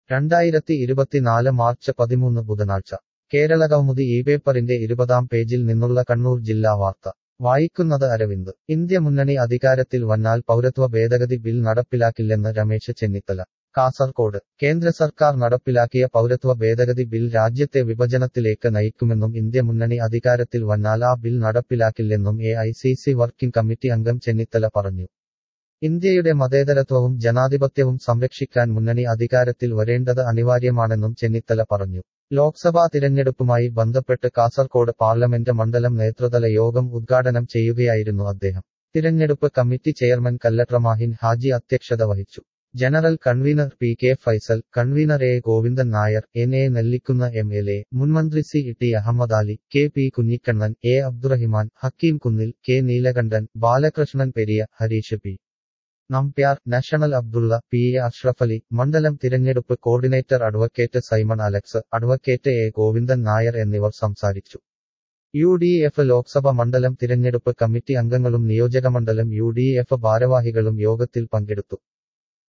രണ്ടായിരത്തി ഇരുപത്തിനാല് മാർച്ച് പതിമൂന്ന് ബുധനാഴ്ച കേരള കൗമുദി ഈ പേപ്പറിന്റെ ഇരുപതാം പേജിൽ നിന്നുള്ള കണ്ണൂർ ജില്ലാ വാർത്ത വായിക്കുന്നത് അരവിന്ദ് ഇന്ത്യ മുന്നണി അധികാരത്തിൽ വന്നാൽ പൗരത്വ ഭേദഗതി ബിൽ നടപ്പിലാക്കില്ലെന്ന് രമേശ് ചെന്നിത്തല കാസർകോട് കേന്ദ്ര സർക്കാർ നടപ്പിലാക്കിയ പൗരത്വ ഭേദഗതി ബിൽ രാജ്യത്തെ വിഭജനത്തിലേക്ക് നയിക്കുമെന്നും ഇന്ത്യ മുന്നണി അധികാരത്തിൽ വന്നാൽ ആ ബിൽ നടപ്പിലാക്കില്ലെന്നും A I C C working committee അംഗം ചെന്നിത്തല പറഞ്ഞു ഇന്ത്യയുടെ മതേതരത്വവും ജനാധിപത്യവും സംരക്ഷിക്കാൻ മുന്നണി അധികാരത്തിൽ വരേണ്ടത് അനിവാര്യമാണെന്നും ചെന്നിത്തല പറഞ്ഞു ലോക്സഭാ തിരഞ്ഞെടുപ്പുമായി ബന്ധപ്പെട്ട് കാസർകോട് പാർലമെന്റ് മണ്ഡലം നേതൃതല യോഗം ഉദ്ഘാടനം ചെയ്യുകയായിരുന്നു അദ്ദേഹം തിരഞ്ഞെടുപ്പ് കമ്മിറ്റി ചെയർമാൻ കല്ലട്രമാഹിൻ ഹാജി അധ്യക്ഷത വഹിച്ചു general convener P K Faisal convener A Govindan Nair N A Nellikkunnu M L A മുൻമന്ത്രി C T Ahammad Ali K P Kunhikannan A Abdurahiman Hakeem Kunnil K Neelakandan Balakrishnan Periya Harish P Nambiar national Abdulla P A Ashrafali മണ്ഡലം തിരഞ്ഞെടുപ്പ് coordinator advocate Simon Alex advocate A Govindan Nair എന്നിവർ സംസാരിച്ചു യു ഡി എഫ് ലോക്സഭ മണ്ഡലം തിരഞ്ഞെടുപ്പ് committee അംഗങ്ങളും നിയോജകമണ്ഡലം U D F ഭാരവാഹികളും യോഗത്തിൽ പങ്കെടുത്തു